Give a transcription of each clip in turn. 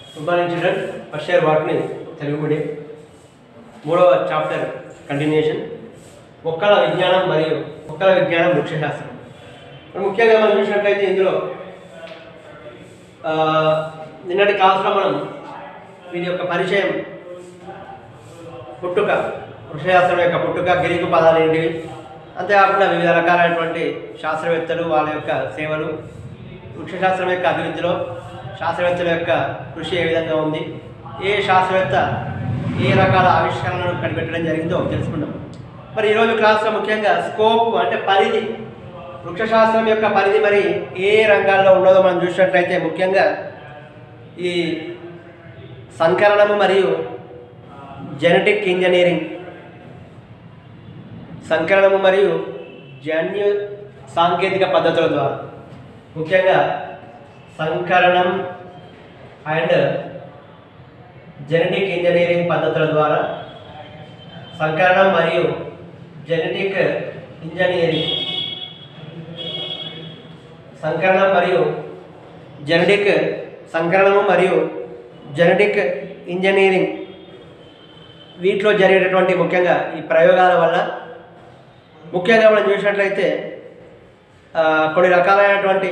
good morning children first year వాటిని Telugu medium మూడవ chapter continuation మొక్కల విజ్ఞానం మరియు మొక్కల విజ్ఞానం వృక్షశాస్త్రం మరి ముఖ్యంగా మనం చూసినట్లయితే ఇందులో ఆ, నిన్నటి క్లాస్లో మనం వీటి యొక్క పరిచయం పుట్టుక వృక్షశాస్త్రం యొక్క పుట్టుక గ్రీకు పదాలు ఏంటివి అంతేకాకుండా వివిధ రకాలైనటువంటి శాస్త్రవేత్తలు వాళ్ళ యొక్క సేవలు వృక్షశాస్త్రం యొక్క అభివృద్ధిలో శాస్త్రవేత్తల యొక్క కృషి ఏ విధంగా ఉంది ఏ శాస్త్రవేత్త ఏ రకాల ఆవిష్కరణలను కనిపెట్టడం జరిగిందో తెలుసుకుందాం మరి ఈరోజు క్లాస్లో ముఖ్యంగా స్కోప్ అంటే పరిధి వృక్షశాస్త్రం యొక్క పరిధి మరి ఏ రంగాల్లో ఉన్నదో మనం చూసినట్లయితే ముఖ్యంగా ఈ సంకరణము మరియు జెనెటిక్ ఇంజనీరింగ్ సంకరణము మరియు జన్యు సాంకేతిక పద్ధతుల ద్వారా ముఖ్యంగా సంకరణం అండ్ జెనెటిక్ ఇంజనీరింగ్ పద్ధతుల ద్వారా సంకరణం మరియు జెనెటిక్ ఇంజనీరింగ్ సంకరణం మరియు జెనెటిక్ సంకరణము మరియు జెనెటిక్ ఇంజనీరింగ్ వీటిలో జరిగేటటువంటి ముఖ్యంగా ఈ ప్రయోగాల వల్ల ముఖ్యంగా మనం చూసినట్లయితే ఆ, కొన్ని రకాలైనటువంటి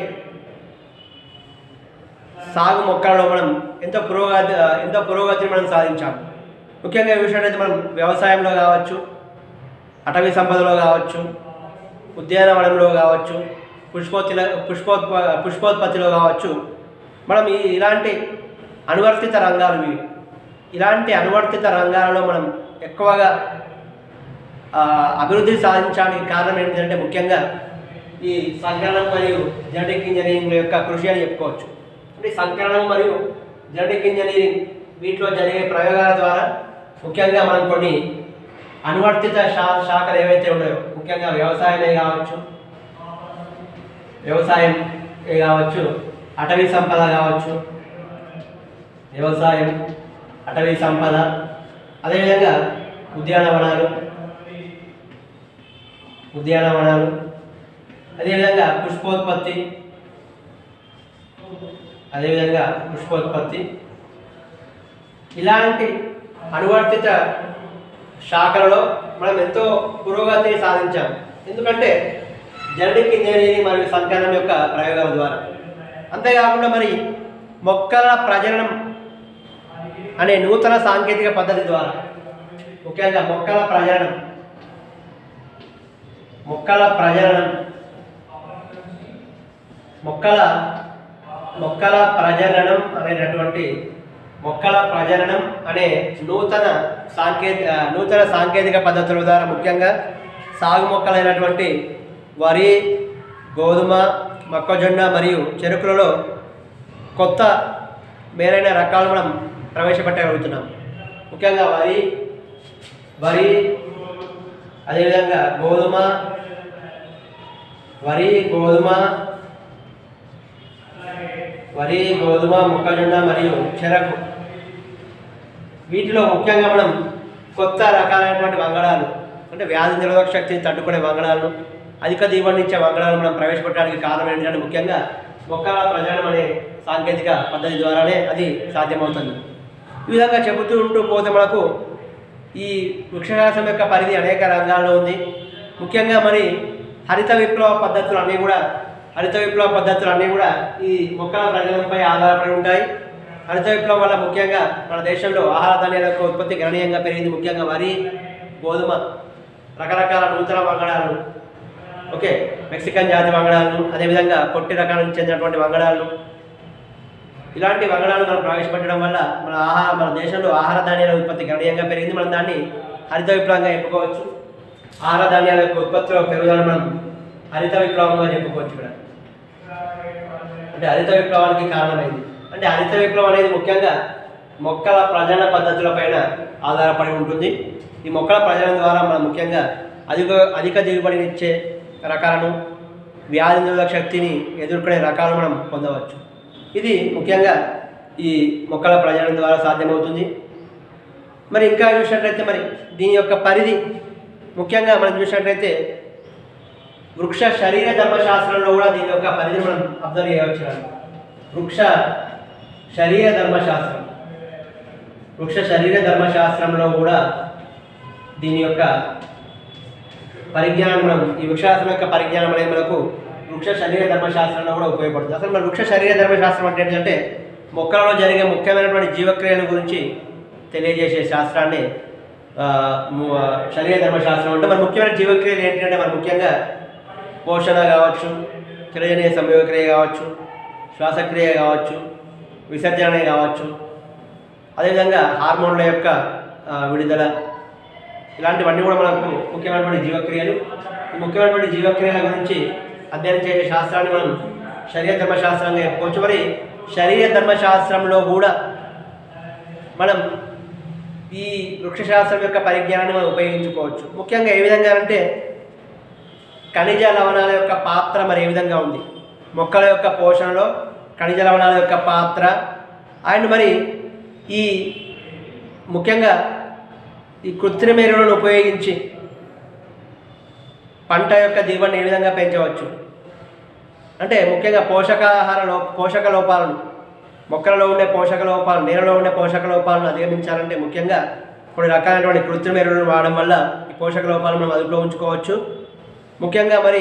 సాగు మొక్కలలో మనం ఎంతో పురోగతి ఎంతో పురోగతిని మనం సాధించాం ముఖ్యంగా చూసినట్లయితే మనం వ్యవసాయంలో కావచ్చు అటవీ సంపదలో కావచ్చు ఉద్యానవనంలో కావచ్చు పుష్పోత్తిల పుష్పోత్ప పుష్పోత్పత్తిలో కావచ్చు మనం ఈ ఇలాంటి అనువర్తిత రంగాలు ఇవి ఇలాంటి అనువర్తిత రంగాలలో మనం ఎక్కువగా ఆ, అభివృద్ధి సాధించడానికి కారణం ఏంటంటే ముఖ్యంగా ఈ సంకలనం మరియు జెనెటిక్ ఇంజనీరింగ్ యొక్క కృషి అని చెప్పుకోవచ్చు అంటే ఈ సంకలనం మరియు జెనెటిక్ ఇంజనీరింగ్ వీటిలో జరిగే ప్రయోగాల ద్వారా ముఖ్యంగా మనం కొన్ని అనువర్తిత శా శాఖలు ఏవైతే ఉన్నాయో ముఖ్యంగా వ్యవసాయమే కావచ్చు వ్యవసాయం ఏ కావచ్చు అటవీ సంపద కావచ్చు వ్యవసాయం అటవీ సంపద అదేవిధంగా ఉద్యానవనాలు ఉద్యానవనాలు అదేవిధంగా పుష్పోత్పత్తి అదేవిధంగా పుష్పోత్పత్తి ఇలాంటి అనువర్తిత శాఖలలో మనం ఎంతో పురోగతిని సాధించాం ఎందుకంటే జెనెటిక్ ఇంజనీరింగ్ మరియు సంకలనం యొక్క ప్రయోగాల ద్వారా అంతేకాకుండా మరి మొక్కల ప్రజననం అనే నూతన సాంకేతిక పద్ధతి ద్వారా ముఖ్యంగా మొక్కల ప్రజననం మొక్కల ప్రజననం మొక్కల మొక్కల ప్రజననం అనేటటువంటి మొక్కల ప్రజననం అనే నూతన సాంకేతిక నూతన సాంకేతిక పద్ధతుల ద్వారా ముఖ్యంగా సాగు మొక్కలైనటువంటి వరి గోధుమ మొక్కజొన్న మరియు చెరుకులలో కొత్త మేలైన రకాలు మనం ప్రవేశపెట్టగలుగుతున్నాం ముఖ్యంగా వరి వరి అదేవిధంగా గోధుమ వరి గోధుమ వరి గోధుమ మొక్కజొన్న మరియు చెరకు వీటిలో ముఖ్యంగా మనం కొత్త రకాలైనటువంటి వంగడాలు అంటే వ్యాధి నిరోధక శక్తిని తట్టుకునే వంగడాలను అధిక దిగుబడి ఇచ్చే వంగడాలను మనం ప్రవేశపెట్టడానికి కారణం ఏంటంటే ముఖ్యంగా మొక్కల ప్రజానం అనే సాంకేతిక పద్ధతి ద్వారానే అది సాధ్యమవుతుంది ఈ విధంగా చెబుతూ ఉంటూ పోతే మనకు ఈ వృక్షశాస్త్రం యొక్క పరిధి అనేక రంగాల్లో ఉంది ముఖ్యంగా మరి హరిత విప్లవ పద్ధతులు అన్నీ కూడా హరిత విప్లవ పద్ధతులు అన్నీ కూడా ఈ మొక్కల ప్రజలపై ఆధారపడి ఉంటాయి హరిత విప్లవం వల్ల ముఖ్యంగా మన దేశంలో ఆహార ధాన్యాల యొక్క ఉత్పత్తి గణనీయంగా పెరిగింది ముఖ్యంగా వరి గోధుమ రకరకాల నూతన వంగడాలను ఓకే మెక్సికన్ జాతి వంగడాలను అదేవిధంగా పొట్టి రకాలకు చెందినటువంటి వంగడాలను ఇలాంటి వంగడాలు మనం ప్రవేశపెట్టడం వల్ల మన ఆహార మన దేశంలో ఆహార ధాన్యాల ఉత్పత్తి గణనీయంగా పెరిగింది మనం దాన్ని హరిత విప్లవంగా చెప్పుకోవచ్చు ఆహార ధాన్యాల యొక్క ఉత్పత్తిలో పెరుగుదల మనం హరిత విప్లవంగా చెప్పుకోవచ్చు ఇక్కడ అంటే హరిత విప్లవానికి కారణమైంది అంటే హరిత విప్లవం అనేది ముఖ్యంగా మొక్కల ప్రజన పద్ధతులపైన ఆధారపడి ఉంటుంది ఈ మొక్కల ప్రజనం ద్వారా మనం ముఖ్యంగా అధిక అధిక దిగుబడినిచ్చే రకాలను వ్యాధి నిరోధక శక్తిని ఎదుర్కొనే రకాలు మనం పొందవచ్చు ఇది ముఖ్యంగా ఈ మొక్కల ప్రజనం ద్వారా సాధ్యమవుతుంది మరి ఇంకా చూసినట్లయితే మరి దీని యొక్క పరిధి ముఖ్యంగా మనం చూసినట్లయితే వృక్ష శరీర ధర్మశాస్త్రంలో కూడా దీని యొక్క పరిధిని మనం అబ్జర్వ్ చేయవచ్చు వృక్ష శరీర ధర్మశాస్త్రం వృక్ష శరీర ధర్మశాస్త్రంలో కూడా దీని యొక్క పరిజ్ఞానం మనం ఈ వృక్షాసనం యొక్క పరిజ్ఞానం అనేది మనకు వృక్ష శరీర ధర్మశాస్త్రంలో కూడా ఉపయోగపడుతుంది అసలు మన వృక్ష శరీర ధర్మశాస్త్రం అంటే ఏంటంటే మొక్కలలో జరిగే ముఖ్యమైనటువంటి జీవక్రియల గురించి తెలియజేసే శాస్త్రాన్ని ఆ, ము- ఆ, శరీర ధర్మశాస్త్రం అంటే మన ముఖ్యమైన జీవక్రియలు ఏంటంటే మన ముఖ్యంగా పోషణ కావచ్చు కిరజనీయ సంయోగక్రియ కావచ్చు శ్వాసక్రియ కావచ్చు విసర్జన కావచ్చు అదేవిధంగా హార్మోన్ల యొక్క ఆ, విడుదల ఇలాంటివన్నీ కూడా మనకు ముఖ్యమైనటువంటి జీవక్రియలు ఈ ముఖ్యమైనటువంటి జీవక్రియల గురించి అధ్యయనం చేసే శాస్త్రాన్ని మనం శరీర ధర్మశాస్త్రంగా చెప్పుకోవచ్చు మరి శరీర ధర్మశాస్త్రంలో కూడా మనం ఈ వృక్షశాస్త్రం యొక్క పరిజ్ఞానాన్ని మనం ఉపయోగించుకోవచ్చు ముఖ్యంగా ఏ విధంగా అంటే ఖనిజ లవణాల యొక్క పాత్ర మరి ఏ విధంగా ఉంది మొక్కల యొక్క పోషణలో ఖనిజ లవణాల యొక్క పాత్ర అండ్ మరి ఈ ముఖ్యంగా ఈ కృత్రిమ ఎరువులను ఉపయోగించి పంట యొక్క దిగుబడిని ఏ విధంగా పెంచవచ్చు అంటే ముఖ్యంగా పోషకాహార లో పోషక లోపాలను మొక్కలలో ఉండే పోషక లోపాలు నేలలో ఉండే పోషక లోపాలను అధిగమించాలంటే ముఖ్యంగా కొన్ని రకాలైనటువంటి కృత్రిమ ఎరువులను వాడడం వల్ల ఈ పోషక లోపాలను మనం అదుపులో ఉంచుకోవచ్చు ముఖ్యంగా మరి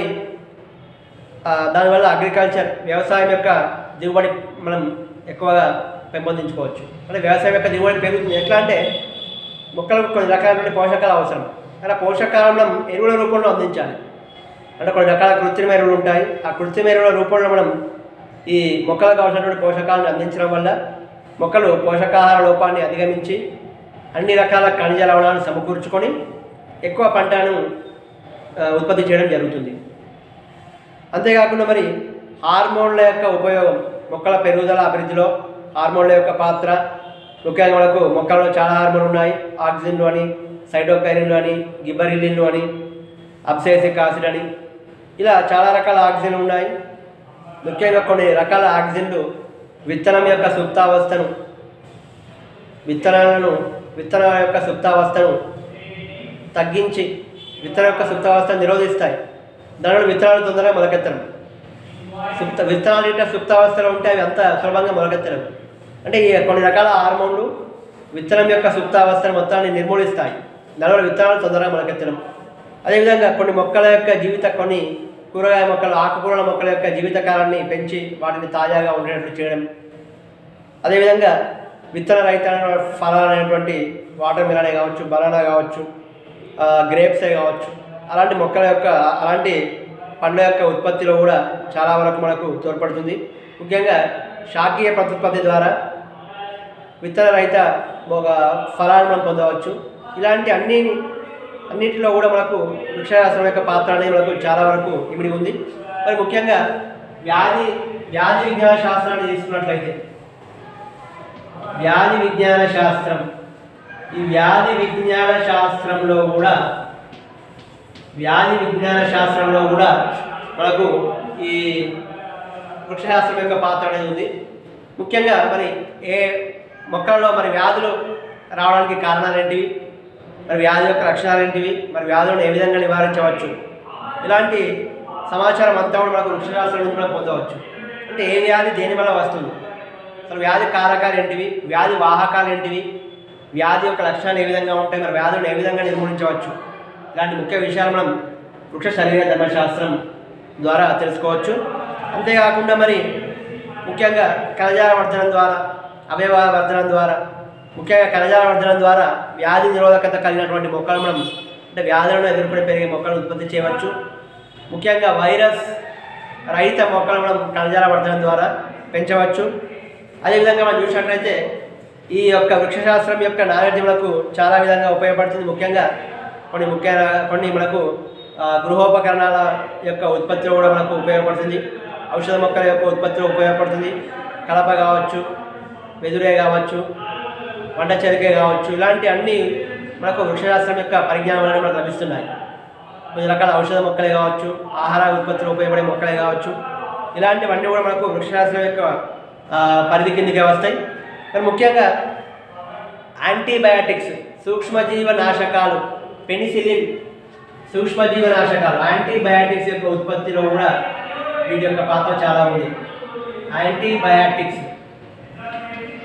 ఆ, దానివల్ల అగ్రికల్చర్ వ్యవసాయం యొక్క దిగుబడి మనం ఎక్కువగా పెంపొందించుకోవచ్చు అంటే వ్యవసాయం యొక్క దిగుబడి పెరుగుతుంది ఎట్లా అంటే మొక్కలకు కొన్ని రకాలైనటువంటి పోషకాలు అవసరం అలా పోషకాలను మనం ఎరువుల రూపంలో అందించాలి అంటే కొన్ని రకాల కృత్రిమ ఎరువులు ఉంటాయి ఆ కృత్రిమ ఎరువుల రూపంలో మనం ఈ మొక్కలకు కావాల్సినటువంటి పోషకాలను అందించడం వల్ల మొక్కలు పోషకాహార లోపాన్ని అధిగమించి అన్ని రకాల ఖనిజ లవణాలను సమకూర్చుకొని ఎక్కువ పంటను ఆ, ఉత్పత్తి చేయడం జరుగుతుంది అంతేకాకుండా మరి హార్మోన్ల యొక్క ఉపయోగం మొక్కల పెరుగుదల అభివృద్ధిలో హార్మోన్ల యొక్క పాత్ర ముఖ్యంగా మనకు మొక్కల్లో చాలా హార్మోన్లు ఉన్నాయి ఆక్సిజన్లు అని సైటోకైనిన్లు అని గిబ్బరిలిన్లు అని అబ్సైసిక్ యాసిడ్ అని ఇలా చాలా రకాల ఆక్సిజన్లు ఉన్నాయి ముఖ్యంగా కొన్ని రకాల ఆక్సిజన్లు విత్తనం యొక్క సుప్తావస్థను విత్తనాలను విత్తనాల యొక్క సుప్తావస్థను తగ్గించి విత్తనం యొక్క సుప్తావస్థను నిరోధిస్తాయి దానివల్ల విత్తనాలు తొందరగా మొలకెత్తడం సుప్త విత్తనాలు యొక్క సుప్తావస్థలో ఉంటే అవి అంత సులభంగా మొలకెత్తడం అంటే ఈ కొన్ని రకాల హార్మోన్లు విత్తనం యొక్క సుప్తావస్థను మొత్తాన్ని నిర్మూలిస్తాయి దానివల్ల విత్తనాలు తొందరగా మొలకెత్తడం అదేవిధంగా కొన్ని మొక్కల యొక్క జీవిత కొన్ని కూరగాయ మొక్కలు ఆకుకూరల మొక్కల యొక్క జీవితకాలాన్ని పెంచి వాటిని తాజాగా ఉండేటట్లు చేయడం అదేవిధంగా విత్తన రహిత ఫలాలైనటువంటి వాటర్ మిలనే కావచ్చు బనానా కావచ్చు గ్రేప్సే కావచ్చు అలాంటి మొక్కల యొక్క అలాంటి పండ్ల యొక్క ఉత్పత్తిలో కూడా చాలా వరకు మనకు తోడ్పడుతుంది ముఖ్యంగా శాఖీయ ప్రత్యుత్పత్తి ద్వారా విత్తన రహిత ఒక ఫలాన్ని మనం పొందవచ్చు ఇలాంటి అన్ని అన్నిటిలో కూడా మనకు వృక్షశాస్త్రం యొక్క పాత్ర అనేది మనకు చాలా వరకు ఇమిడి ఉంది మరి ముఖ్యంగా వ్యాధి వ్యాధి విజ్ఞాన శాస్త్రాన్ని తీసుకున్నట్లయితే వ్యాధి విజ్ఞాన శాస్త్రం ఈ వ్యాధి విజ్ఞాన శాస్త్రంలో కూడా వ్యాధి విజ్ఞాన శాస్త్రంలో కూడా మనకు ఈ వృక్షశాస్త్రం యొక్క పాత్ర అనేది ఉంది ముఖ్యంగా మరి ఏ మొక్కల్లో మరి వ్యాధులు రావడానికి కారణాలు ఏంటివి మరి వ్యాధి యొక్క లక్షణాలు ఏంటివి మరి వ్యాధులను ఏ విధంగా నివారించవచ్చు ఇలాంటి సమాచారం అంతా కూడా మనకు వృక్షశాస్త్రం నుంచి మనం పొందవచ్చు అంటే ఏ వ్యాధి దేని వల్ల వస్తుంది అసలు వ్యాధి కారకాలు ఏంటివి వ్యాధి వాహకాలు ఏంటివి వ్యాధి యొక్క లక్షణాలు ఏ విధంగా ఉంటాయి మరి వ్యాధులను ఏ విధంగా నిర్మూలించవచ్చు ఇలాంటి ముఖ్య విషయాలు మనం వృక్ష శరీర ధర్మశాస్త్రం ద్వారా తెలుసుకోవచ్చు అంతేకాకుండా మరి ముఖ్యంగా కలజాల వర్ధనం ద్వారా అవయవ వర్ధనం ద్వారా ముఖ్యంగా కలజాల వర్ధనం ద్వారా వ్యాధి నిరోధకత కలిగినటువంటి మొక్కలు మనం అంటే వ్యాధులను ఎదుర్కొనే పెరిగే మొక్కలను ఉత్పత్తి చేయవచ్చు ముఖ్యంగా వైరస్ రహిత మొక్కలు మనం కలజాల వర్ధనం ద్వారా పెంచవచ్చు అదేవిధంగా మనం చూసినట్లయితే ఈ యొక్క వృక్షశాస్త్రం యొక్క నాలెడ్జ్ మనకు చాలా విధంగా ఉపయోగపడుతుంది ముఖ్యంగా కొన్ని ముఖ్య కొన్ని మనకు ఆ, గృహోపకరణాల యొక్క ఉత్పత్తిలో కూడా మనకు ఉపయోగపడుతుంది ఔషధ మొక్కల యొక్క ఉత్పత్తిలో ఉపయోగపడుతుంది కలప కావచ్చు వెదురే కావచ్చు వంట చెరికే కావచ్చు ఇలాంటి అన్ని మనకు వృక్షశాస్త్రం యొక్క పరిజ్ఞానం అనేది మనకు లభిస్తున్నాయి కొన్ని రకాల ఔషధ మొక్కలే కావచ్చు ఆహార ఉత్పత్తిలో ఉపయోగపడే మొక్కలే కావచ్చు ఇలాంటివన్నీ కూడా మనకు వృక్షశాస్త్రం యొక్క ఆ, పరిధి కిందికి వస్తాయి మరి ముఖ్యంగా యాంటీబయాటిక్స్ సూక్ష్మజీవ నాశకాలు పెనిసిలిన్ సూక్ష్మజీవ నాశకాలు యాంటీబయాటిక్స్ యొక్క ఉత్పత్తిలో కూడా వీటి యొక్క పాత్ర చాలా ఉంది యాంటీబయాటిక్స్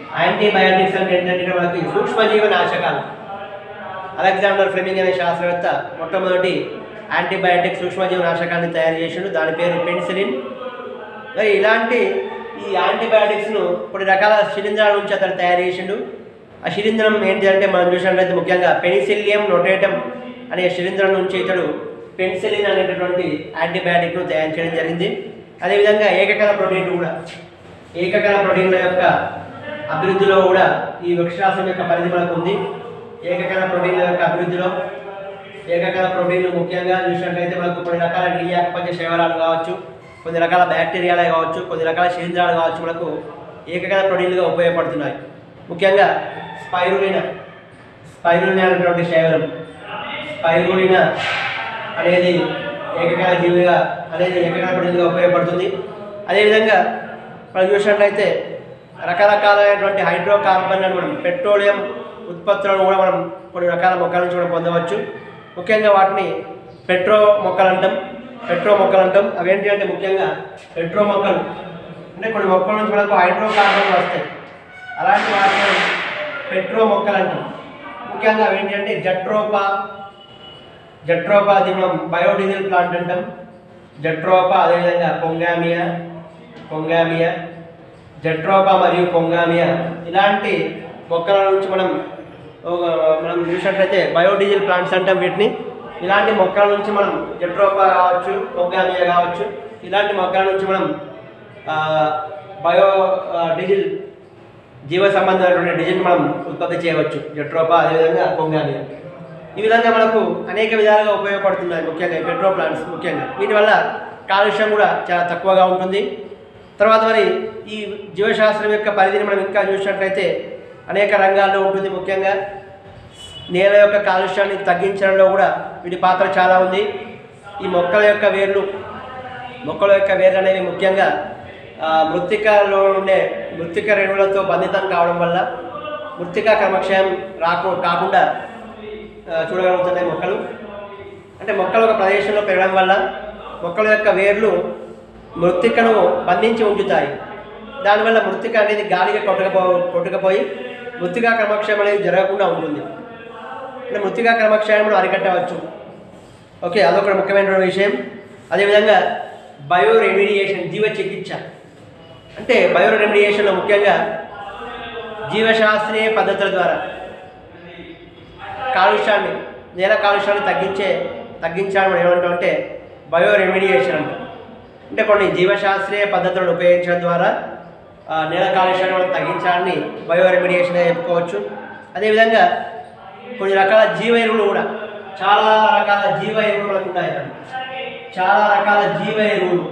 యాంటీబయాటిక్స్ అంటే ఏంటంటే మనకి సూక్ష్మజీవ నాశకాలు అలెగ్జాండర్ ఫ్లెమింగ్ అనే శాస్త్రవేత్త మొట్టమొదటి యాంటీబయాటిక్ సూక్ష్మజీవ నాశకాన్ని తయారు చేసిండు దాని పేరు పెన్సిలిన్ మరి ఇలాంటి ఈ యాంటీబయాటిక్స్ను కొన్ని రకాల శిలీంధ్రాల నుంచి అతను తయారు చేసిండు ఆ శిలీంధ్రం ఏంటి అంటే మనం చూసినట్లయితే ముఖ్యంగా పెనిసిలియం నొటేటం అనే శిలీంధ్రం నుంచి ఇతడు పెన్సిలిన్ అనేటటువంటి యాంటీబయాటిక్ను తయారు చేయడం జరిగింది అదేవిధంగా ఏకకణ ప్రోటీన్ కూడా ఏకకణ ప్రోటీన్ల యొక్క అభివృద్ధిలో కూడా ఈ వృక్షరాశం యొక్క పరిధి మనకు ఉంది ఏకకణ ప్రోటీన్ల యొక్క అభివృద్ధిలో ఏకకణ ప్రోటీన్లు ముఖ్యంగా చూసినట్లయితే మనకు కొన్ని రకాల నీలియాకపంచ శైవరాలు కావచ్చు కొన్ని రకాల బ్యాక్టీరియాలే కావచ్చు కొన్ని రకాల శిలీంధ్రాలు కావచ్చు మనకు ఏకకణ ప్రోటీన్లుగా ఉపయోగపడుతున్నాయి ముఖ్యంగా స్పైరులిన స్పైరులిన అనేటువంటి శైవరం స్పైరులిన అనేది ఏకకణ జీవిగా అనేది ఏకకణ ప్రోటీన్గా ఉపయోగపడుతుంది అదేవిధంగా మనం చూసినట్లయితే రకరకాలైనటువంటి హైడ్రోకార్బన్ అని మనం పెట్రోలియం ఉత్పత్తులను కూడా మనం కొన్ని రకాల మొక్కల నుంచి కూడా పొందవచ్చు ముఖ్యంగా వాటిని పెట్రో మొక్కలు అంటాం పెట్రో మొక్కలు అంటాం అవేంటి అంటే ముఖ్యంగా పెట్రో మొక్కలు అంటే కొన్ని మొక్కల నుంచి మనకు హైడ్రోకార్బన్లు వస్తాయి అలాంటి వాటిని పెట్రో మొక్కలు అంటాం ముఖ్యంగా అవేంటి అంటే జట్రోపా జట్రోపా అది మనం బయోడీజిల్ ప్లాంట్ అంటాం జట్రోపా అదేవిధంగా పొంగామియా పొంగామియా జట్రోపా మరియు పొంగామియా ఇలాంటి మొక్కల నుంచి మనం ఒక- మనం చూసినట్లయితే బయోడీజిల్ ప్లాంట్స్ అంటాం వీటిని ఇలాంటి మొక్కల నుంచి మనం జట్రోపా కావచ్చు పొంగామియా కావచ్చు ఇలాంటి మొక్కల నుంచి మనం ఆ, బయో ఆ, డీజిల్ జీవ సంబంధమైనటువంటి డిజిన్ మనం ఉత్పత్తి చేయవచ్చు జట్రోపా అదేవిధంగా పొంగామియా ఈ విధంగా మనకు అనేక విధాలుగా ఉపయోగపడుతున్నాయి ముఖ్యంగా ఈ పెట్రో ప్లాంట్స్ ముఖ్యంగా వీటి వల్ల కాలుష్యం కూడా చాలా తక్కువగా ఉంటుంది తర్వాత మరి ఈ జీవశాస్త్రం యొక్క పరిధిని మనం ఇంకా చూసినట్లయితే అనేక రంగాల్లో ఉంటుంది ముఖ్యంగా నేల యొక్క కాలుష్యాన్ని తగ్గించడంలో కూడా వీటి పాత్ర చాలా ఉంది ఈ మొక్కల యొక్క వేర్లు మొక్కల యొక్క వేర్లు అనేవి ముఖ్యంగా ఆ, మృత్తికలో ఉండే మృత్తిక రేణువులతో బంధితం కావడం వల్ల మృత్తికా క్రమక్షయం రాకు కాకుండా ఆ, చూడగలుగుతున్నాయి మొక్కలు అంటే మొక్కలు ఒక ప్రదేశంలో పెరగడం వల్ల మొక్కల యొక్క వేర్లు మృత్తికను బంధించి ఉంచుతాయి దానివల్ల మృత్తిక అనేది గాలిగా కొట్టకపో కొట్టుకపోయి మృత్తికా క్రమక్షయం అనేది జరగకుండా ఉంటుంది అంటే మృత్తికా క్రమక్షయాన్ని మనం అరికట్టవచ్చు ఓకే అదొక ముఖ్యమైన విషయం అదేవిధంగా బయో రెమిడియేషన్ జీవ చికిత్స అంటే బయో రెమిడియేషన్లో ముఖ్యంగా జీవశాస్త్రీయ పద్ధతుల ద్వారా కాలుష్యాన్ని నేల కాలుష్యాన్ని తగ్గించే తగ్గించాలని మనం ఏమంటాం అంటే బయో రెమిడియేషన్ అంటాం అంటే కొన్ని జీవశాస్త్రీయ పద్ధతులను ఉపయోగించడం ద్వారా ఆ, నేల కాలుష్యాన్ని మనం తగ్గించాలని బయో రెమిడియేషన్ చెప్పుకోవచ్చు అదేవిధంగా కొన్ని రకాల జీవ ఎరువులు కూడా చాలా రకాల జీవ ఎరువులు మనకు ఉన్నాయి చాలా రకాల జీవ ఎరువులు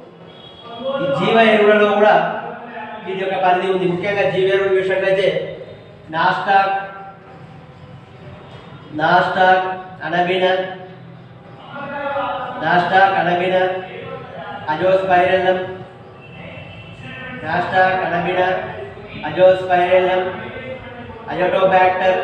ఈ జీవ ఎరువులలో కూడా వీటి యొక్క పరిధి ఉంది ముఖ్యంగా జీవ ఎరువులు చూసినట్లయితే nostoc nostoc anabaena nostoc anabaena azospirillum nostoc anabaena azospirillum azotobacter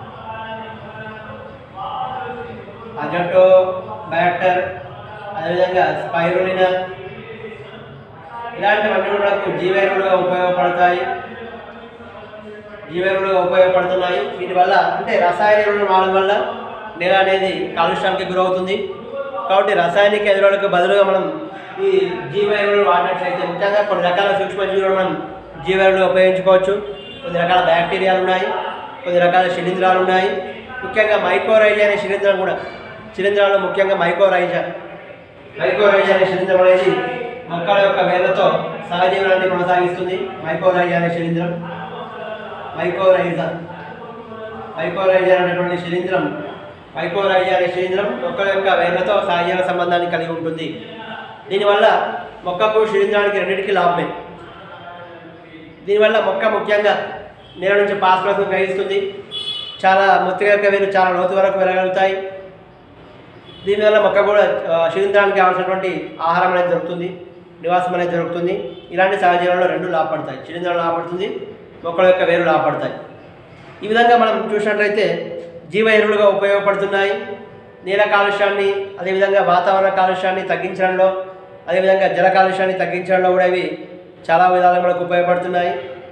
azotobacter అదేవిధంగా స్పైరులిన ఇలాంటివన్నీ కూడా మనకు జీవెరువులుగా ఉపయోగపడతాయి జీవెరువులుగా ఉపయోగపడుతున్నాయి వీటి వల్ల అంటే రసాయన ఎరువులు వాడడం వల్ల నేల అనేది కాలుష్యానికి గురవుతుంది కాబట్టి రసాయనిక ఎరువులకు బదులుగా మనం ఈ జీవ ఎరువులు వాడినట్లయితే ముఖ్యంగా కొన్ని రకాల సూక్ష్మజీవులు మనం జీవ ఎరువులుగా ఉపయోగించుకోవచ్చు కొన్ని రకాల బ్యాక్టీరియాలు ఉన్నాయి కొన్ని రకాల శిలీంధ్రాలు ఉన్నాయి ముఖ్యంగా మైకోరైజా అనే శిలీంధ్రం కూడా శిలీంధ్రాలు ముఖ్యంగా మైకోరైజా మైకోరైజా అనే శిలీంధ్రం అనేది మొక్కల యొక్క వేర్లతో సహజీవనాన్ని కొనసాగిస్తుంది మైకోరైజా అనే శిలీంధ్రం మైకోరైజా మైకోరైజా అనేటువంటి శిలీంధ్రం మైకోరైజా అనే శిలీంధ్రం మొక్కల యొక్క వేర్లతో సహజీవన సంబంధాన్ని కలిగి ఉంటుంది దీనివల్ల మొక్కకు శిలీంధ్రానికి రెండింటికి లాభమే దీనివల్ల మొక్క ముఖ్యంగా నేల నుంచి పాస్పరస్ను గ్రహిస్తుంది చాలా మొత్తిక యొక్క వేరు చాలా లోతు వరకు పెరగలుగుతాయి దీనివల్ల మొక్క కూడా ఆ, శిలీంధ్రానికి కావాల్సినటువంటి ఆహారం అనేది దొరుకుతుంది నివాసం అనేది దొరుకుతుంది ఇలాంటి సహజీవనంలో రెండు లాభపడతాయి శిలీంధ్రాలు లాభపడుతుంది మొక్కల యొక్క వేరు లాభపడతాయి ఈ విధంగా మనం చూసినట్లయితే జీవ ఎరువులుగా ఉపయోగపడుతున్నాయి నేల కాలుష్యాన్ని అదేవిధంగా వాతావరణ కాలుష్యాన్ని తగ్గించడంలో అదేవిధంగా జల కాలుష్యాన్ని తగ్గించడంలో కూడా ఇవి చాలా విధాలుగా మనకు ఉపయోగపడుతున్నాయి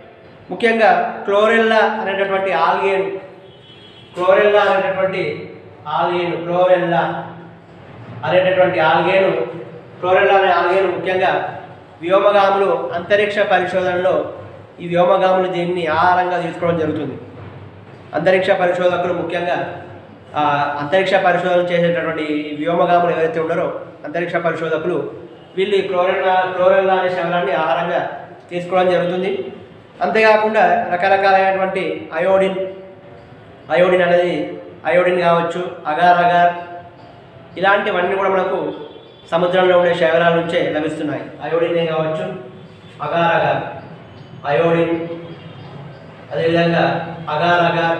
ముఖ్యంగా క్లోరెల్లా అనేటటువంటి ఆల్గేను క్లోరెల్లా అనేటటువంటి ఆల్గేను క్లోరెల్లా అనేటటువంటి ఆల్గేను క్లోరెల్లా అనే ఆల్గేను ముఖ్యంగా వ్యోమగాములు అంతరిక్ష పరిశోధనలో ఈ వ్యోమగాములు దీన్ని ఆహారంగా తీసుకోవడం జరుగుతుంది అంతరిక్ష పరిశోధకులు ముఖ్యంగా ఆ, అంతరిక్ష పరిశోధన చేసేటటువంటి ఈ వ్యోమగాములు ఎవరైతే ఉన్నారో అంతరిక్ష పరిశోధకులు వీళ్ళు ఈ క్లోరెల్లా క్లోరెల్లా అనే శవరాన్ని ఆహారంగా తీసుకోవడం జరుగుతుంది అంతేకాకుండా రకరకాలైనటువంటి అయోడిన్ అయోడిన్ అనేది అయోడిన్ కావచ్చు అగార్ అగార్ ఇలాంటివన్నీ కూడా మనకు సముద్రంలో ఉండే శైవరాల నుంచే లభిస్తున్నాయి అయోడినే కావచ్చు అగార్ అగార్ అయోడిన్ అదేవిధంగా agar agar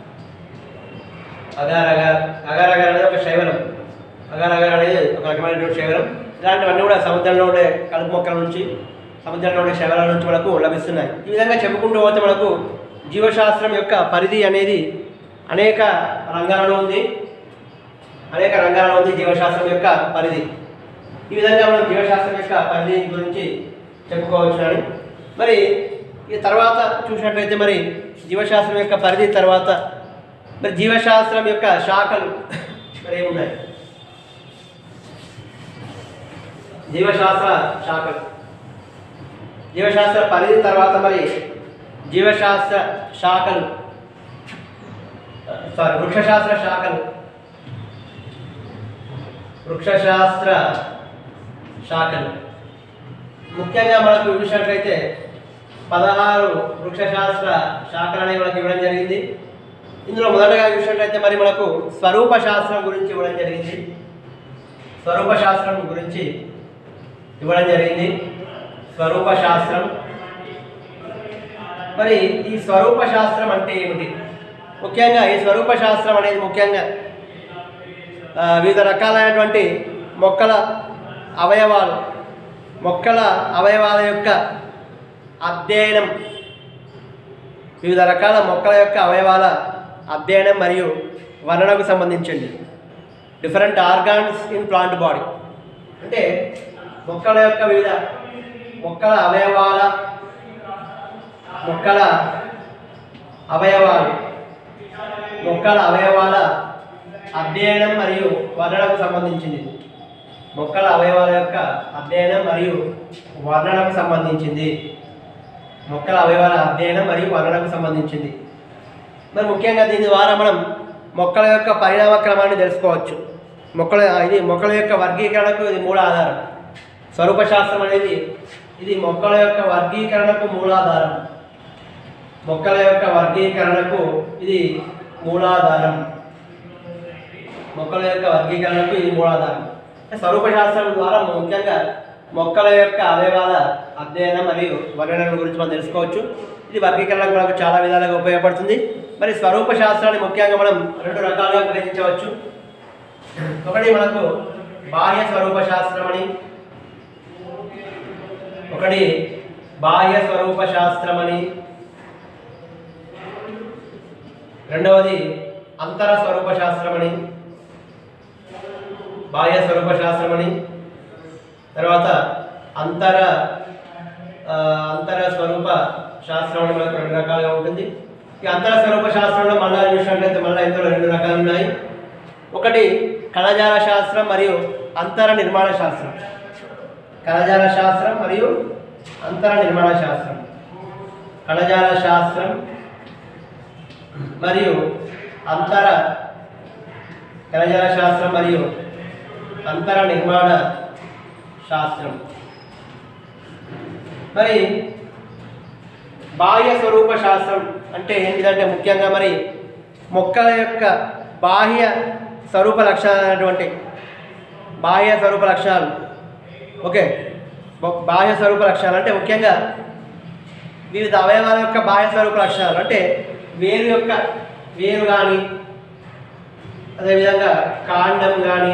agar agar agar agar అనేది ఒక శైవరం అగార్ అగార్ అనేది ఒక రకమైనటువంటి శైవరం ఇలాంటివన్నీ కూడా సముద్రంలో ఉండే కలుపు మొక్కల నుంచి సముద్రంలో ఉండే శైవరాల నుంచి మనకు లభిస్తున్నాయి ఈ విధంగా చెప్పుకుంటూ పోతే మనకు జీవశాస్త్రం యొక్క పరిధి అనేది అనేక రంగాలలో ఉంది అనేక రంగాలలో ఉంది జీవశాస్త్రం యొక్క పరిధి ఈ విధంగా మనం జీవశాస్త్రం యొక్క పరిధి గురించి చెప్పుకోవచ్చు అని మరి ఈ తర్వాత చూసినట్లయితే మరి జీవశాస్త్రం యొక్క పరిధి తర్వాత మరి జీవశాస్త్రం యొక్క శాఖలు మరి ఏమున్నాయి జీవశాస్త్ర శాఖలు జీవశాస్త్ర పరిధి తర్వాత మరి జీవశాస్త్ర శాఖలు సారీ వృక్షశాస్త్ర శాఖలు వృక్షశాస్త్ర శాఖలు ముఖ్యంగా మనకు చూసినట్లయితే పదహారు వృక్షశాస్త్ర శాఖలు అనేవి మనకు ఇవ్వడం జరిగింది ఇందులో మొదటగా చూసినట్లయితే మరి మనకు స్వరూప శాస్త్రం గురించి ఇవ్వడం జరిగింది స్వరూప శాస్త్రం గురించి ఇవ్వడం జరిగింది స్వరూప శాస్త్రం మరి ఈ స్వరూప శాస్త్రం అంటే ఏమిటి ముఖ్యంగా ఈ స్వరూప శాస్త్రం అనేది ముఖ్యంగా ఆ, వివిధ రకాలైనటువంటి మొక్కల అవయవాలు మొక్కల అవయవాల యొక్క అధ్యయనం వివిధ రకాల మొక్కల యొక్క అవయవాల అధ్యయనం మరియు వర్ణనకు సంబంధించింది different organs in plant body అంటే మొక్కల యొక్క వివిధ మొక్కల అవయవాల మొక్కల అవయవాలు మొక్కల అవయవాల అధ్యయనం మరియు వర్ణనకు సంబంధించింది మొక్కల అవయవాల యొక్క అధ్యయనం మరియు వర్ణనకు సంబంధించింది మొక్కల అవయవాల అధ్యయనం మరియు వర్ణనకు సంబంధించింది మరి ముఖ్యంగా దీని ద్వారా మనం మొక్కల యొక్క పరిణామ క్రమాన్ని తెలుసుకోవచ్చు మొక్కల ఇది మొక్కల యొక్క వర్గీకరణకు ఇది మూల ఆధారం స్వరూప శాస్త్రం అనేది ఇది మొక్కల యొక్క వర్గీకరణకు మూలాధారం మొక్కల యొక్క వర్గీకరణకు ఇది మూలాధారం మొక్కల యొక్క వర్గీకరణకు ఇది మూలాధారం అంటే స్వరూప శాస్త్రం ద్వారా ముఖ్యంగా మొక్కల యొక్క అవయవాల అధ్యయనం మరియు వర్ణన గురించి మనం తెలుసుకోవచ్చు ఇది వర్గీకరణకు మనకు చాలా విధాలుగా ఉపయోగపడుతుంది మరి స్వరూప శాస్త్రాన్ని ముఖ్యంగా మనం రెండు రకాలుగా గ్రహించవచ్చు ఒకటి మనకు బాహ్య స్వరూప శాస్త్రం అని ఒకటి బాహ్య స్వరూప శాస్త్రం అని రెండవది అంతర స్వరూప శాస్త్రం అని బాహ్య స్వరూప శాస్త్రం అని తర్వాత అంతర ఆ, అంతర స్వరూప శాస్త్రం అని మనకు రెండు రకాలుగా ఉంటుంది ఈ అంతర స్వరూప శాస్త్రంలో మళ్ళా చూసినట్లయితే మళ్ళీ ఇందులో రెండు రకాలు ఉన్నాయి ఒకటి కళజాల శాస్త్రం మరియు అంతర నిర్మాణ శాస్త్రం కళజాల శాస్త్రం మరియు అంతర నిర్మాణ శాస్త్రం కళజాల శాస్త్రం మరియు అంతర కళజాల శాస్త్రం మరియు అంతర నిర్మాణ శాస్త్రం మరి బాహ్య స్వరూప శాస్త్రం అంటే ఏంటిదంటే ముఖ్యంగా మరి మొక్కల యొక్క బాహ్య స్వరూప లక్షణాలైనటువంటి బాహ్య స్వరూప లక్షణాలు ఓకే బ- బాహ్య స్వరూప లక్షణాలు అంటే ముఖ్యంగా వివిధ అవయవాల యొక్క బాహ్య స్వరూప లక్షణాలు అంటే వేరు యొక్క వేరు కానీ అదేవిధంగా కాండం కానీ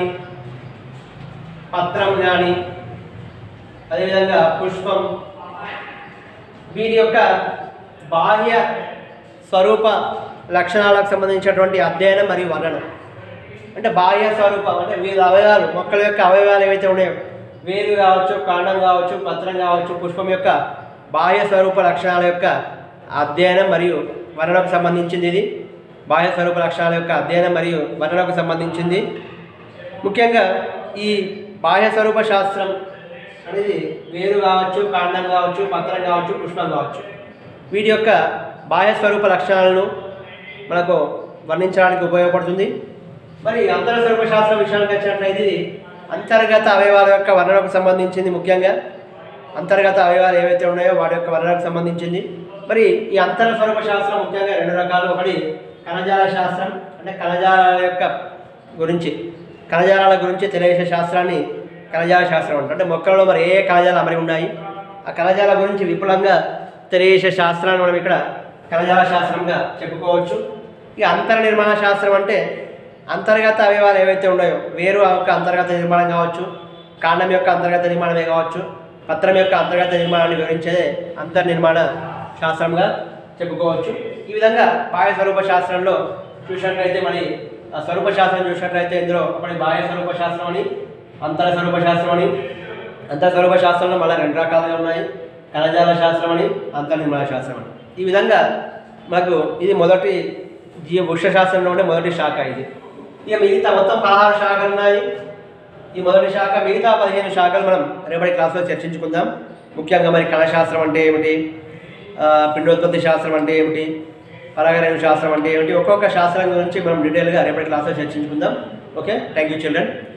పత్రం కానీ అదేవిధంగా పుష్పం వీటి యొక్క బాహ్య స్వరూప లక్షణాలకు సంబంధించినటువంటి అధ్యయనం మరియు వర్ణనం అంటే బాహ్య స్వరూపం అంటే వివిధ అవయవాలు మొక్కల యొక్క అవయవాలు ఏవైతే ఉన్నాయో వేరు కావచ్చు కాండం కావచ్చు పత్రం కావచ్చు పుష్పం యొక్క బాహ్య స్వరూప లక్షణాల యొక్క అధ్యయనం మరియు వర్ణనకు సంబంధించింది ఇది బాహ్య స్వరూప లక్షణాల యొక్క అధ్యయనం మరియు వర్ణనకు సంబంధించింది ముఖ్యంగా ఈ బాహ్య స్వరూప శాస్త్రం అనేది వేరు కావచ్చు కాండం కావచ్చు పత్రం కావచ్చు పుష్పం కావచ్చు వీటి యొక్క బాహ్య స్వరూప లక్షణాలను మనకు వర్ణించడానికి ఉపయోగపడుతుంది మరి అంతర స్వరూప శాస్త్రం విషయానికి వచ్చినట్లయితే ఇది అంతర్గత అవయవాల యొక్క వర్ణనకు సంబంధించింది ముఖ్యంగా అంతర్గత అవయవాలు ఏవైతే ఉన్నాయో వాటి యొక్క వర్ణనకు సంబంధించింది మరి ఈ అంతర స్వరూప శాస్త్రం ముఖ్యంగా రెండు రకాలు ఒకటి కణజాల శాస్త్రం అంటే కణజాలాల యొక్క గురించి కణజాలాల గురించి తెలియజేసే శాస్త్రాన్ని కణజాల శాస్త్రం అంటారు అంటే మొక్కలలో మరి ఏ ఏ కణజాలు అమరి ఉన్నాయి ఆ కణజాల గురించి విపులంగా తెలియజేసే శాస్త్రాన్ని మనం ఇక్కడ కణజాల శాస్త్రంగా చెప్పుకోవచ్చు ఇక అంతర నిర్మాణ శాస్త్రం అంటే అంతర్గత అవయవాలు ఏవైతే ఉన్నాయో వేరు యొక్క అంతర్గత నిర్మాణం కావచ్చు కాండం యొక్క అంతర్గత నిర్మాణమే కావచ్చు పత్రం యొక్క అంతర్గత నిర్మాణాన్ని వివరించేదే అంతర్నిర్మాణ శాస్త్రంగా చెప్పుకోవచ్చు ఈ విధంగా బాహ్య స్వరూప శాస్త్రంలో చూసినట్లయితే మరి ఆ స్వరూప శాస్త్రం చూసినట్లయితే ఇందులో ఒకటి బాహ్య స్వరూప శాస్త్రం అని అంతర స్వరూప శాస్త్రం అని అంతర స్వరూప శాస్త్రంలో మళ్ళీ రెండు రకాలుగా ఉన్నాయి కణజాల శాస్త్రం అని అంతర్నిర్మాణ శాస్త్రం అని ఈ విధంగా మనకు ఇది మొదటి జీవ వృక్ష శాస్త్రంలో ఉండే మొదటి శాఖ ఇది ఇక మిగతా మొత్తం పదహారు శాఖలు ఉన్నాయి ఈ మొదటి శాఖ మిగతా పదిహేను శాఖలు మనం రేపటి క్లాస్లో చర్చించుకుందాం ముఖ్యంగా మరి కళాశాస్త్రం అంటే ఏమిటి ఆ, పిండోత్పత్తి శాస్త్రం అంటే ఏమిటి పరాగరేణు శాస్త్రం అంటే ఏమిటి ఒక్కొక్క శాస్త్రం గురించి మనం డీటెయిల్గా రేపటి క్లాస్లో చర్చించుకుందాం ఓకే థ్యాంక్ యూ చిల్డ్రన్